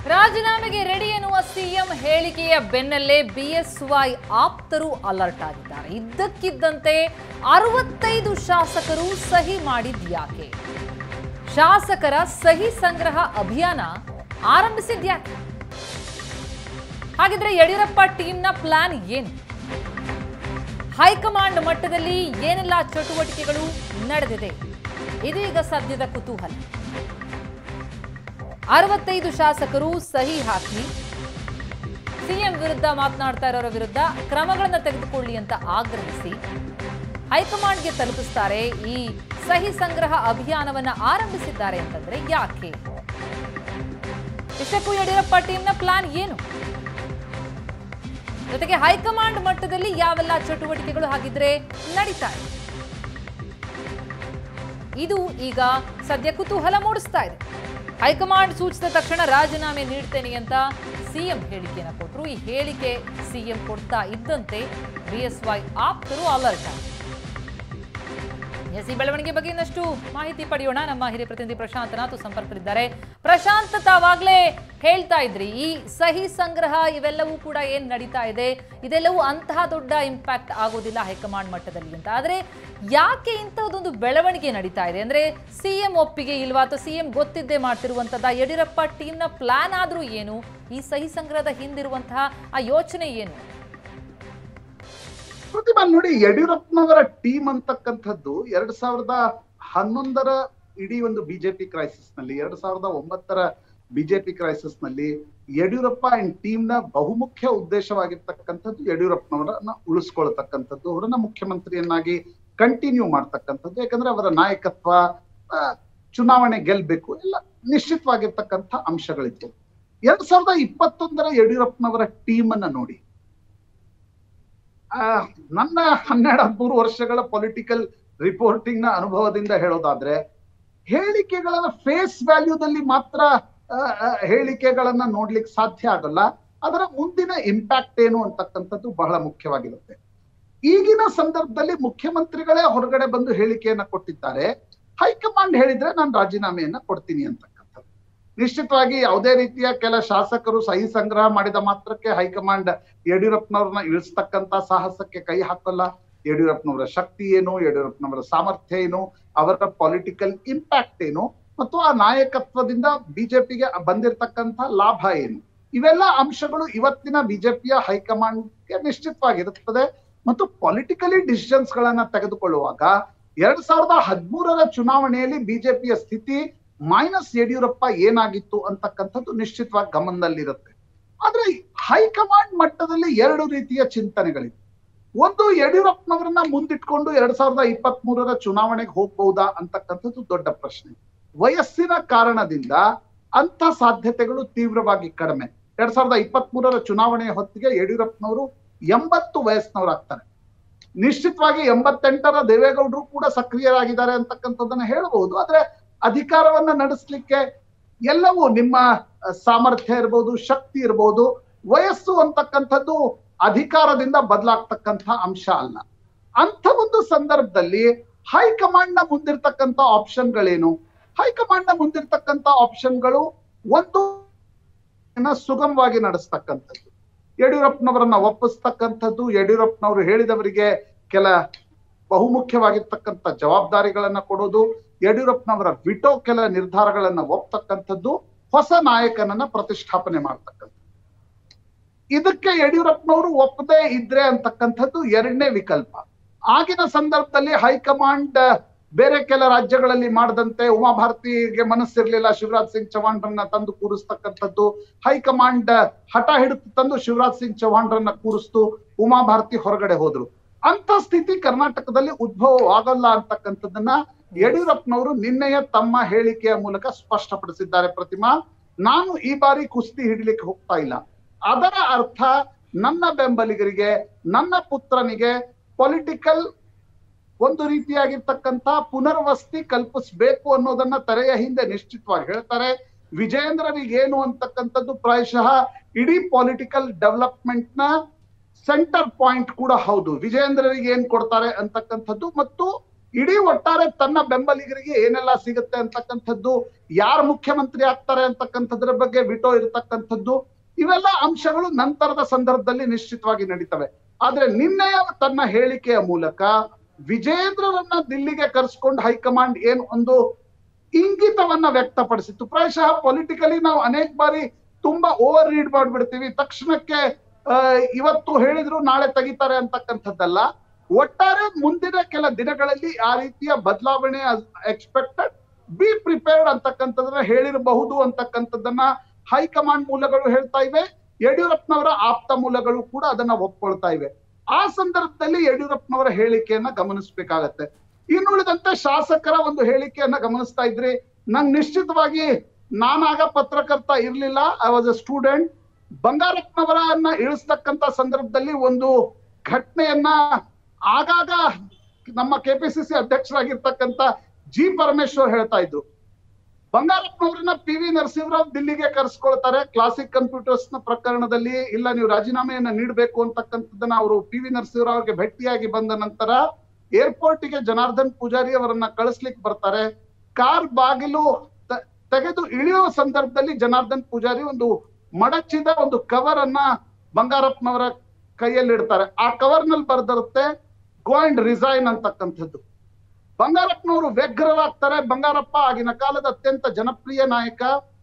ರಾಜೀನಾಮೆಗೆ ರೆಡಿ ಎನ್ನುವ ಸಿಎಂ ಹೇಳಿಕೆಯ ಬೆನ್ನಲ್ಲೇ ಬಿಎಸ್ವೈ ಆಪ್ತರು ಅಲರ್ಟ್ ಆಗಿದ್ದಾರೆ ಇದ್ದಕ್ಕಿದ್ದಂತೆ ಅರವತ್ತೈದು ಶಾಸಕರು ಸಹಿ ಮಾಡಿದ್ಯಾಕೆ ಶಾಸಕರ ಸಹಿ ಸಂಗ್ರಹ ಅಭಿಯಾನ ಆರಂಭಿಸಿದ್ಯಾಕೆ ಹಾಗಿದ್ರೆ ಯಡಿಯೂರಪ್ಪ ಟೀಮ್ನ ಪ್ಲಾನ್ ಏನು ಹೈಕಮಾಂಡ್ ಮಟ್ಟದಲ್ಲಿ ಏನೆಲ್ಲ ಚಟುವಟಿಕೆಗಳು ನಡೆದಿದೆ ಇದು ಈಗ ಸದ್ಯದ ಕುತೂಹಲ ಅರವತ್ತೈದು ಶಾಸಕರು ಸಹಿ ಹಾಕಿ ಸಿಎಂ ವಿರುದ್ಧ ಮಾತನಾಡ್ತಾ ಇರೋರ ವಿರುದ್ಧ ಕ್ರಮಗಳನ್ನು ತೆಗೆದುಕೊಳ್ಳಿ ಅಂತ ಆಗ್ರಹಿಸಿ ಹೈಕಮಾಂಡ್ಗೆ ತಲುಪಿಸ್ತಾರೆ ಈ ಸಹಿ ಸಂಗ್ರಹ ಅಭಿಯಾನವನ್ನ ಆರಂಭಿಸಿದ್ದಾರೆ ಅಂತಂದ್ರೆ ಯಾಕೆ ಇಷ್ಟಕ್ಕೂ ಯಡಿಯೂರಪ್ಪ ಟೀಮ್ನ ಪ್ಲಾನ್ ಏನು ಜೊತೆಗೆ ಹೈಕಮಾಂಡ್ ಮಟ್ಟದಲ್ಲಿ ಯಾವೆಲ್ಲ ಚಟುವಟಿಕೆಗಳು ಹಾಗಿದ್ರೆ ನಡೀತಾ ಇದೆ ಇದು ಈಗ ಸದ್ಯ ಕುತೂಹಲ ಮೂಡಿಸ್ತಾ ಇದೆ ಹೈಕಮಾಂಡ್ ಸೂಚಿಸಿದ ತಕ್ಷಣ ರಾಜೀನಾಮೆ ನೀಡ್ತೇನೆ ಅಂತ ಸಿಎಂ ಹೇಳಿಕೆಯನ್ನು ಕೊಟ್ಟರು ಈ ಹೇಳಿಕೆ ಸಿಎಂ ಕೊಡ್ತಾ ಇದ್ದಂತೆ ಬಿಎಸ್ವೈ ಆಪ್ತರು ಅಲರ್ಟ್ ಆದರು ಎಸ್ ಈ ಬೆಳವಣಿಗೆ ಬಗ್ಗೆ ಇನ್ನಷ್ಟು ಮಾಹಿತಿ ಪಡೆಯೋಣ ನಮ್ಮ ಹಿರಿಯ ಪ್ರತಿನಿಧಿ ಪ್ರಶಾಂತ್ ನಾಥು ಸಂಪರ್ಕದಲ್ಲಿದ್ದಾರೆ ಪ್ರಶಾಂತ್ ತಾವಾಗ್ಲೇ ಹೇಳ್ತಾ ಇದ್ರಿ ಈ ಸಹಿ ಸಂಗ್ರಹ ಇವೆಲ್ಲವೂ ಕೂಡ ಏನ್ ನಡೀತಾ ಇದೆ ಇದೆಲ್ಲವೂ ಅಂತಹ ದೊಡ್ಡ ಇಂಪ್ಯಾಕ್ಟ್ ಆಗೋದಿಲ್ಲ ಹೈಕಮಾಂಡ್ ಮಟ್ಟದಲ್ಲಿ ಅಂತ ಆದ್ರೆ ಯಾಕೆ ಇಂಥದ್ದೊಂದು ಬೆಳವಣಿಗೆ ನಡೀತಾ ಇದೆ ಅಂದ್ರೆ ಸಿಎಂ ಒಪ್ಪಿಗೆ ಇಲ್ವಾ ಅಥವಾ ಸಿಎಂ ಗೊತ್ತಿದ್ದೇ ಮಾಡ್ತಿರುವಂತದ ಯಡಿಯೂರಪ್ಪ ಟೀಮ್ನ ಪ್ಲಾನ್ ಆದ್ರೂ ಏನು ಈ ಸಹಿ ಸಂಗ್ರಹದ ಹಿಂದಿರುವಂತಹ ಆ ಯೋಚನೆ ಏನು ಪ್ರತಿಭಾ ನೋಡಿ ಯಡಿಯೂರಪ್ಪನವರ ಟೀಮ್ ಅಂತಕ್ಕಂಥದ್ದು ಎರಡ್ ಸಾವಿರದ ಹನ್ನೊಂದರ ಇಡೀ ಒಂದು ಬಿಜೆಪಿ ಕ್ರೈಸಿಸ್ ನಲ್ಲಿ ಎರಡ್ ಸಾವಿರದ ಒಂಬತ್ತರ ಬಿಜೆಪಿ ಕ್ರೈಸಿಸ್ ನಲ್ಲಿ ಯಡಿಯೂರಪ್ಪ ಅಂಡ್ ಟೀಮ್ ನ ಬಹುಮುಖ್ಯ ಉದ್ದೇಶವಾಗಿರ್ತಕ್ಕಂಥದ್ದು ಯಡಿಯೂರಪ್ಪನವರನ್ನ ಉಳಿಸ್ಕೊಳ್ತಕ್ಕಂಥದ್ದು ಅವರನ್ನ ಮುಖ್ಯಮಂತ್ರಿಯನ್ನಾಗಿ ಕಂಟಿನ್ಯೂ ಮಾಡ್ತಕ್ಕಂಥದ್ದು ಯಾಕಂದ್ರೆ ಅವರ ನಾಯಕತ್ವ ಆ, ಚುನಾವಣೆ ಗೆಲ್ಬೇಕು ಎಲ್ಲ ನಿಶ್ಚಿತವಾಗಿರ್ತಕ್ಕಂಥ ಅಂಶಗಳಿತ್ತು ಎರಡ್ ಸಾವಿರದ ಇಪ್ಪತ್ತೊಂದರ ಯಡಿಯೂರಪ್ಪನವರ ಟೀಮ್ ಅನ್ನ ನೋಡಿ ಆ, ನನ್ನ ಹನ್ನೆರಡು ಹದಿಮೂರು ವರ್ಷಗಳ ಪೊಲಿಟಿಕಲ್ ರಿಪೋರ್ಟಿಂಗ್ ನ ಅನುಭವದಿಂದ ಹೇಳೋದಾದ್ರೆ ಹೇಳಿಕೆಗಳನ್ನ ಫೇಸ್ ವ್ಯಾಲ್ಯೂದಲ್ಲಿ ಮಾತ್ರ ಆ, ಆ, ಹೇಳಿಕೆಗಳನ್ನ ನೋಡ್ಲಿಕ್ಕೆ ಸಾಧ್ಯ ಆಗಲ್ಲ ಅದರ ಮುಂದಿನ ಇಂಪ್ಯಾಕ್ಟ್ ಏನು ಅಂತಕ್ಕಂಥದ್ದು ಬಹಳ ಮುಖ್ಯವಾಗಿರುತ್ತೆ ಈಗಿನ ಸಂದರ್ಭದಲ್ಲಿ ಮುಖ್ಯಮಂತ್ರಿಗಳೇ ಹೊರಗಡೆ ಬಂದು ಹೇಳಿಕೆಯನ್ನ ಕೊಟ್ಟಿದ್ದಾರೆ ಹೈಕಮಾಂಡ್ ಹೇಳಿದ್ರೆ ನಾನು ರಾಜೀನಾಮೆಯನ್ನ ಕೊಡ್ತೀನಿ ಅಂತಕ್ಕಂಥದ್ದು ನಿಶ್ಚಿತವಾಗಿ ಯಾವುದೇ ರೀತಿಯ ಕೆಲ ಶಾಸಕರು ಸಹಿ ಸಂಗ್ರಹ ಮಾಡಿದ ಮಾತ್ರಕ್ಕೆ ಹೈಕಮಾಂಡ್ ಯಡಿಯೂರಪ್ಪನವ್ರನ್ನ ಇಳಿಸ್ತಕ್ಕಂತ ಸಾಹಸಕ್ಕೆ ಕೈ ಹಾಕಲ್ಲ ಯಡಿಯೂರಪ್ಪನವರ ಶಕ್ತಿ ಏನು ಯಡಿಯೂರಪ್ಪನವರ ಸಾಮರ್ಥ್ಯ ಏನು ಅವರ ಪೊಲಿಟಿಕಲ್ ಇಂಪ್ಯಾಕ್ಟ್ ಏನು ಮತ್ತು ಆ ನಾಯಕತ್ವದಿಂದ ಬಿಜೆಪಿಗೆ ಬಂದಿರತಕ್ಕಂತ ಲಾಭ ಏನು ಇವೆಲ್ಲ ಅಂಶಗಳು ಇವತ್ತಿನ ಬಿಜೆಪಿಯ ಹೈಕಮಾಂಡ್ಗೆ ನಿಶ್ಚಿತವಾಗಿರುತ್ತದೆ ಮತ್ತು ಪೊಲಿಟಿಕಲಿ ಡಿಸಿಷನ್ಸ್ ಗಳನ್ನ ತೆಗೆದುಕೊಳ್ಳುವಾಗ ಎರಡ್ ಸಾವಿರದ ಹದಿಮೂರರ ಚುನಾವಣೆಯಲ್ಲಿ ಬಿಜೆಪಿಯ ಸ್ಥಿತಿ ಮೈನಸ್ ಯಡಿಯೂರಪ್ಪ ಏನಾಗಿತ್ತು ಅಂತಕ್ಕಂಥದ್ದು ನಿಶ್ಚಿತವಾಗಿ ಗಮನದಲ್ಲಿರುತ್ತೆ ಆದ್ರೆ ಹೈಕಮಾಂಡ್ ಮಟ್ಟದಲ್ಲಿ ಎರಡು ರೀತಿಯ ಚಿಂತನೆಗಳಿವೆ ಒಂದು ಯಡಿಯೂರಪ್ಪನವರನ್ನ ಮುಂದಿಟ್ಕೊಂಡು ಎರಡ್ ಸಾವಿರದ ಇಪ್ಪತ್ತ್ ಮೂರರ ಚುನಾವಣೆಗೆ ಹೋಗ್ಬಹುದಾ ಅಂತಕ್ಕಂಥದ್ದು ದೊಡ್ಡ ಪ್ರಶ್ನೆ ವಯಸ್ಸಿನ ಕಾರಣದಿಂದ ಅಂತ ಸಾಧ್ಯತೆಗಳು ತೀವ್ರವಾಗಿ ಕಡಿಮೆ ಎರಡ್ ಸಾವಿರದ ಇಪ್ಪತ್ತ್ ಮೂರರ ಚುನಾವಣೆಯ ಹೊತ್ತಿಗೆ ಯಡಿಯೂರಪ್ಪನವರು ಎಂಬತ್ತು ವಯಸ್ಸಿನವರಾಗ್ತಾರೆ ನಿಶ್ಚಿತವಾಗಿ ಎಂಬತ್ತೆಂಟರ ದೇವೇಗೌಡರು ಕೂಡ ಸಕ್ರಿಯರಾಗಿದ್ದಾರೆ ಅಂತಕ್ಕಂಥದ್ದನ್ನ ಹೇಳಬಹುದು ಆದ್ರೆ ಅಧಿಕಾರವನ್ನ ನಡೆಸಲಿಕ್ಕೆ ಎಲ್ಲವೂ ನಿಮ್ಮ ಅಹ್, ಸಾಮರ್ಥ್ಯ ಇರ್ಬೋದು ಶಕ್ತಿ ಇರ್ಬೋದು ವಯಸ್ಸು ಅಂತಕ್ಕಂಥದ್ದು ಅಧಿಕಾರದಿಂದ ಬದಲಾಗ್ತಕ್ಕಂಥ ಅಂಶ ಅಲ್ಲ ಅಂಥ ಒಂದು ಸಂದರ್ಭದಲ್ಲಿ ಹೈಕಮಾಂಡ್ ನ ಮುಂದಿರ್ತಕ್ಕಂಥ ಆಪ್ಷನ್ಗಳೇನು ಹೈಕಮಾಂಡ್ ನ ಮುಂದಿರ್ತಕ್ಕಂಥ ಆಪ್ಷನ್ಗಳು ಒಂದು ನ ಸುಗಮವಾಗಿ ನಡೆಸ್ತಕ್ಕಂಥದ್ದು ಯಡಿಯೂರಪ್ಪನವರನ್ನ ಒಪ್ಪಿಸ್ತಕ್ಕಂಥದ್ದು ಯಡಿಯೂರಪ್ಪನವರು ಹೇಳಿದವರಿಗೆ ಕೆಲ ಬಹುಮುಖ್ಯವಾಗಿರ್ತಕ್ಕಂಥ ಜವಾಬ್ದಾರಿಗಳನ್ನ ಕೊಡೋದು ಯಡಿಯೂರಪ್ಪನವರ ವಿಟೋ ಕೆಲ ನಿರ್ಧಾರಗಳನ್ನ ಒಪ್ತಕ್ಕಂಥದ್ದು ಹೊಸ ನಾಯಕನನ್ನ ಪ್ರತಿಷ್ಠಾಪನೆ ಮಾಡ್ತಕ್ಕಂಥದ್ದು ಇದಕ್ಕೆ ಯಡಿಯೂರಪ್ಪನವರು ಒಪ್ಪದೇ ಇದ್ರೆ ಅಂತಕ್ಕಂಥದ್ದು ಎರಡನೇ ವಿಕಲ್ಪ ಆಗಿನ ಸಂದರ್ಭದಲ್ಲಿ ಹೈಕಮಾಂಡ್ ಬೇರೆ ಕೆಲ ರಾಜ್ಯಗಳಲ್ಲಿ ಮಾಡದಂತೆ ಉಮಾಭಾರತಿಗೆ ಮನಸ್ಸಿರ್ಲಿಲ್ಲ ಶಿವರಾಜ್ ಸಿಂಗ್ ಚೌಹಾಣ್ರನ್ನ ತಂದು ಕೂರಿಸ್ತಕ್ಕಂಥದ್ದು ಹೈಕಮಾಂಡ್ ಹಠ ಹಿಡಿದು ತಂದು ಶಿವರಾಜ್ ಸಿಂಗ್ ಚೌಹಾಣ್ರನ್ನ ಕೂರಿಸ್ತು ಉಮಾಭಾರತಿ ಹೊರಗಡೆ ಹೋದ್ರು ಅಂತ ಸ್ಥಿತಿ ಕರ್ನಾಟಕದಲ್ಲಿ ಉದ್ಭವವಾಗಲ್ಲ ಅಂತಕ್ಕಂಥದ್ದನ್ನ ಯಡಿಯೂರಪ್ಪನವರು ನಿನ್ನೆಯ ತಮ್ಮ ಹೇಳಿಕೆಯ ಮೂಲಕ ಸ್ಪಷ್ಟಪಡಿಸಿದ್ದಾರೆ ಪ್ರತಿಮಾ ನಾನು ಈ ಬಾರಿ ಕುಸ್ತಿ ಹಿಡಿಲಿಕ್ಕೆ ಹೋಗ್ತಾ ಇಲ್ಲ ಅದರ ಅರ್ಥ ನನ್ನ ಬೆಂಬಲಿಗರಿಗೆ ನನ್ನ ಪುತ್ರನಿಗೆ ಪೊಲಿಟಿಕಲ್ ಒಂದು ರೀತಿಯಾಗಿರ್ತಕ್ಕಂತ ಪುನರ್ವಸತಿ ಕಲ್ಪಿಸ್ಬೇಕು ಅನ್ನೋದನ್ನ ತೆರೆಯ ಹಿಂದೆ ನಿಶ್ಚಿತವಾಗಿ ಹೇಳ್ತಾರೆ ವಿಜೇಂದ್ರನಿಗೆ ಏನು ಅಂತಕ್ಕಂಥದ್ದು ಪ್ರಾಯಶಃ ಇಡೀ ಪೊಲಿಟಿಕಲ್ ಡೆವಲಪ್ಮೆಂಟ್ ನ ಸೆಂಟರ್ ಪಾಯಿಂಟ್ ಕೂಡ ಹೌದು ವಿಜೇಂದ್ರರಿಗೆ ಏನ್ ಕೊಡ್ತಾರೆ ಅಂತಕ್ಕಂಥದ್ದು ಮತ್ತು ಇಡೀ ಒಟ್ಟಾರೆ ತನ್ನ ಬೆಂಬಲಿಗರಿಗೆ ಏನೆಲ್ಲ ಸಿಗುತ್ತೆ ಅಂತಕ್ಕಂಥದ್ದು ಯಾರು ಮುಖ್ಯಮಂತ್ರಿ ಆಗ್ತಾರೆ ಅಂತಕ್ಕಂಥದ್ರ ಬಗ್ಗೆ ವಿಟೋ ಇರತಕ್ಕಂಥದ್ದು ಇವೆಲ್ಲ ಅಂಶಗಳು ನಂತರದ ಸಂದರ್ಭದಲ್ಲಿ ನಿಶ್ಚಿತವಾಗಿ ನಡೀತವೆ ಆದ್ರೆ ನಿನ್ನೆಯ ತನ್ನ ಹೇಳಿಕೆಯ ಮೂಲಕ ವಿಜೇಂದ್ರರನ್ನ ದಿಲ್ಲಿಗೆ ಕರೆಸ್ಕೊಂಡು ಹೈಕಮಾಂಡ್ ಏನ್ ಒಂದು ಇಂಗಿತವನ್ನ ವ್ಯಕ್ತಪಡಿಸಿತ್ತು ಪ್ರಾಯಶಃ ಪೊಲಿಟಿಕಲಿ ನಾವು ಅನೇಕ ಬಾರಿ ತುಂಬಾ ಓವರ್ ರೀಡ್ ಮಾಡ್ಬಿಡ್ತೀವಿ ತಕ್ಷಣಕ್ಕೆ ಆ, ಇವತ್ತು ಹೇಳಿದ್ರು ನಾಳೆ ತೆಗಿತಾರೆ ಅಂತಕ್ಕಂಥದ್ದಲ್ಲ ಒಟ್ಟಾರೆ ಮುಂದಿನ ಕೆಲ ದಿನಗಳಲ್ಲಿ ಆ ರೀತಿಯ ಬದಲಾವಣೆ ಎಕ್ಸ್ಪೆಕ್ಟೆಡ್ ಬಿ ಪ್ರಿಪೇರ್ಡ್ ಅಂತಕ್ಕಂಥದ್ದನ್ನ ಹೇಳಿರಬಹುದು ಅಂತಕ್ಕಂಥದ್ದನ್ನ ಹೈಕಮಾಂಡ್ ಮೂಲಗಳು ಹೇಳ್ತಾ ಇವೆ ಯಡಿಯೂರಪ್ಪನವರ ಆಪ್ತ ಮೂಲಗಳು ಕೂಡ ಅದನ್ನ ಒಪ್ಕೊಳ್ತಾ ಇವೆ ಆ ಸಂದರ್ಭದಲ್ಲಿ ಯಡಿಯೂರಪ್ಪನವರ ಹೇಳಿಕೆಯನ್ನ ಗಮನಿಸಬೇಕಾಗತ್ತೆ ಇನ್ನುಳಿದಂತೆ ಶಾಸಕರ ಒಂದು ಹೇಳಿಕೆಯನ್ನ ಗಮನಿಸ್ತಾ ಇದ್ರಿ ನಂಗೆ ನಿಶ್ಚಿತವಾಗಿ ನಾನಾಗ ಪತ್ರಕರ್ತ ಇರ್ಲಿಲ್ಲ ಐ ವಾಸ್ ಎ ಸ್ಟೂಡೆಂಟ್ ಬಂಗಾರಪ್ಪನವರನ್ನ ಇಳಿಸ್ತಕ್ಕಂತ ಸಂದರ್ಭದಲ್ಲಿ ಒಂದು ಘಟನೆಯನ್ನ ಆಗಾಗ ನಮ್ಮ ಕೆಪಿಸಿಸಿ ಅಧ್ಯಕ್ಷರಾಗಿರ್ತಕ್ಕಂತ ಜಿ ಪರಮೇಶ್ವರ್ ಹೇಳ್ತಾ ಇದ್ರು ಬಂಗಾರಪ್ಪನವ್ರನ್ನ ಪಿ ವಿ ನರಸಿಂಹರಾವ್ ದಿಲ್ಲಿಗೆ ಕರೆಸ್ಕೊಳ್ತಾರೆ ಕ್ಲಾಸಿಕ್ ಕಂಪ್ಯೂಟರ್ಸ್ ನ ಪ್ರಕರಣದಲ್ಲಿ ಇಲ್ಲ ನೀವು ರಾಜೀನಾಮೆಯನ್ನ ನೀಡಬೇಕು ಅಂತಕ್ಕಂಥದ್ದನ್ನ ಅವರು ಪಿ ವಿ ನರಸಿಂಹರಾವ್ ಅವ್ರಿಗೆ ಭೇಟಿಯಾಗಿ ಬಂದ ನಂತರ ಏರ್ಪೋರ್ಟ್ ಗೆ ಜನಾರ್ದನ್ ಪೂಜಾರಿ ಅವರನ್ನ ಕಳಿಸ್ಲಿಕ್ಕೆ ಬರ್ತಾರೆ ಕಾರ್ ಬಾಗಿಲು ತ- ತೆಗೆದು ಇಳಿಯುವ ಸಂದರ್ಭದಲ್ಲಿ ಜನಾರ್ದನ್ ಪೂಜಾರಿ ಒಂದು ಮಡಚಿದ ಒಂದು ಕವರ್ ಅನ್ನ ಬಂಗಾರಪ್ಪನವರ ಕೈಯಲ್ಲಿ ಇಡ್ತಾರೆ ಆ ಕವರ್ ನಲ್ಲಿ ಬರ್ದಿರುತ್ತೆ ಗೋ ಅಂಡ್ ರಿಸೈನ್ ಅಂತಕ್ಕಂಥದ್ದು ಬಂಗಾರಪ್ಪನವರು ವ್ಯಗ್ರರಾಗ್ತಾರೆ ಬಂಗಾರಪ್ಪ ಆಗಿನ ಕಾಲದ ಅತ್ಯಂತ ಜನಪ್ರಿಯ ನಾಯಕ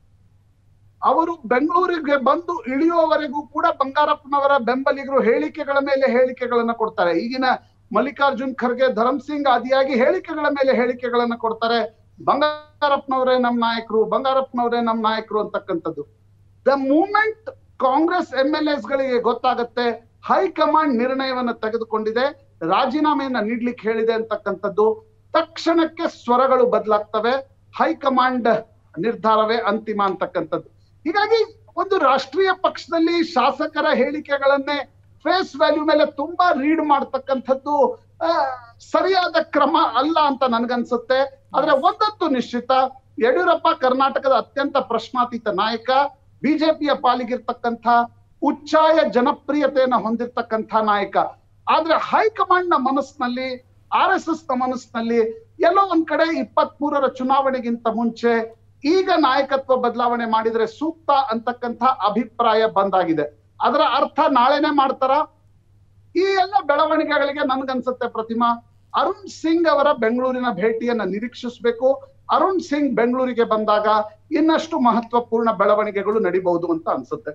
ಅವರು ಬೆಂಗಳೂರಿಗೆ ಬಂದು ಇಳಿಯುವವರೆಗೂ ಕೂಡ ಬಂಗಾರಪ್ಪನವರ ಬೆಂಬಲಿಗರು ಹೇಳಿಕೆಗಳ ಮೇಲೆ ಹೇಳಿಕೆಗಳನ್ನ ಕೊಡ್ತಾರೆ ಈಗಿನ ಮಲ್ಲಿಕಾರ್ಜುನ್ ಖರ್ಗೆ ಧರಮ್ ಸಿಂಗ್ ಆದಿಯಾಗಿ ಹೇಳಿಕೆಗಳ ಮೇಲೆ ಹೇಳಿಕೆಗಳನ್ನ ಕೊಡ್ತಾರೆ ಬಂಗಾರಪ್ಪನವರೇ ನಮ್ ನಾಯಕರು ಬಂಗಾರಪ್ಪನವರೇ ನಮ್ ನಾಯಕರು ಅಂತಕ್ಕಂಥದ್ದು the moment Congress M L S ಗಳಿಗೆ ಗೊತ್ತಾಗತ್ತೆ ಹೈಕಮಾಂಡ್ ನಿರ್ಣಯವನ್ನ ತೆಗೆದುಕೊಂಡಿದೆ ರಾಜೀನಾಮೆಯನ್ನ ನೀಡ್ಲಿಕ್ಕೆ ಹೇಳಿದೆ ಅಂತಕ್ಕಂಥದ್ದು ತಕ್ಷಣಕ್ಕೆ ಸ್ವರಗಳು ಬದಲಾಗ್ತವೆ ಹೈಕಮಾಂಡ್ ನಿರ್ಧಾರವೇ ಅಂತಿಮ ಅಂತಕ್ಕಂಥದ್ದು ಹೀಗಾಗಿ ಒಂದು ರಾಷ್ಟ್ರೀಯ ಪಕ್ಷದಲ್ಲಿ ಶಾಸಕರ ಹೇಳಿಕೆಗಳನ್ನೇ ಫೇಸ್ ವ್ಯಾಲ್ಯೂ ಮೇಲೆ ತುಂಬಾ ರೀಡ್ ಮಾಡ್ತಕ್ಕಂಥದ್ದು ಆ, ಸರಿಯಾದ ಕ್ರಮ ಅಲ್ಲ ಅಂತ ನನ್ಗನ್ಸುತ್ತೆ ಆದ್ರೆ ಒಂದಂತೂ ನಿಶ್ಚಿತ ಯಡಿಯೂರಪ್ಪ ಕರ್ನಾಟಕದ ಅತ್ಯಂತ ಪ್ರಶ್ನಾತೀತ ನಾಯಕ ಬಿಜೆಪಿಯ ಪಾಲಿಗಿರ್ತಕ್ಕಂಥ ಉಚ್ಚಾಯ ಜನಪ್ರಿಯತೆಯನ್ನ ಹೊಂದಿರತಕ್ಕಂಥ ನಾಯಕ ಆದ್ರೆ ಹೈಕಮಾಂಡ್ ನ ಮನಸ್ಸಿನಲ್ಲಿ ಆರ್ ಎಸ್ ಎಸ್ ನ ಮನಸ್ಸಿನಲ್ಲಿ ಎಲ್ಲೋ ಒಂದ್ ಕಡೆ ಇಪ್ಪತ್ತ್ ಮೂರರ ಚುನಾವಣೆಗಿಂತ ಮುಂಚೆ ಈಗ ನಾಯಕತ್ವ ಬದಲಾವಣೆ ಮಾಡಿದ್ರೆ ಸೂಕ್ತ ಅಂತಕ್ಕಂಥ ಅಭಿಪ್ರಾಯ ಬಂದಾಗಿದೆ ಅದರ ಅರ್ಥ ನಾಳೆನೆ ಮಾಡ್ತಾರ ಈ ಎಲ್ಲ ಬೆಳವಣಿಗೆಗಳಿಗೆ ನನ್ಗನ್ಸುತ್ತೆ ಪ್ರತಿಮಾ ಅರುಣ್ ಸಿಂಗ್ ಅವರ ಬೆಂಗಳೂರಿನ ಭೇಟಿಯನ್ನ ನಿರೀಕ್ಷಿಸಬೇಕು ಅರುಣ್ ಸಿಂಗ್ ಬೆಂಗಳೂರಿಗೆ ಬಂದಾಗ ಇನ್ನಷ್ಟು ಮಹತ್ವಪೂರ್ಣ ಬೆಳವಣಿಗೆಗಳು ನಡಿಬಹುದು ಅಂತ ಅನ್ಸುತ್ತೆ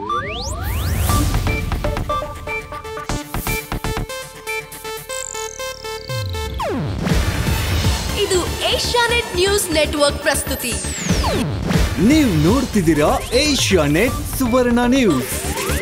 ಇದು ಏಷ್ಯಾನೆಟ್ ನ್ಯೂಸ್ ನೆಟ್ವರ್ಕ್ ಪ್ರಸ್ತುತಿ ನೀವು ನೋಡ್ತಿದ್ದೀರಾ ಏಷ್ಯಾ ನೆಟ್ ಸುವರ್ಣ ನ್ಯೂಸ್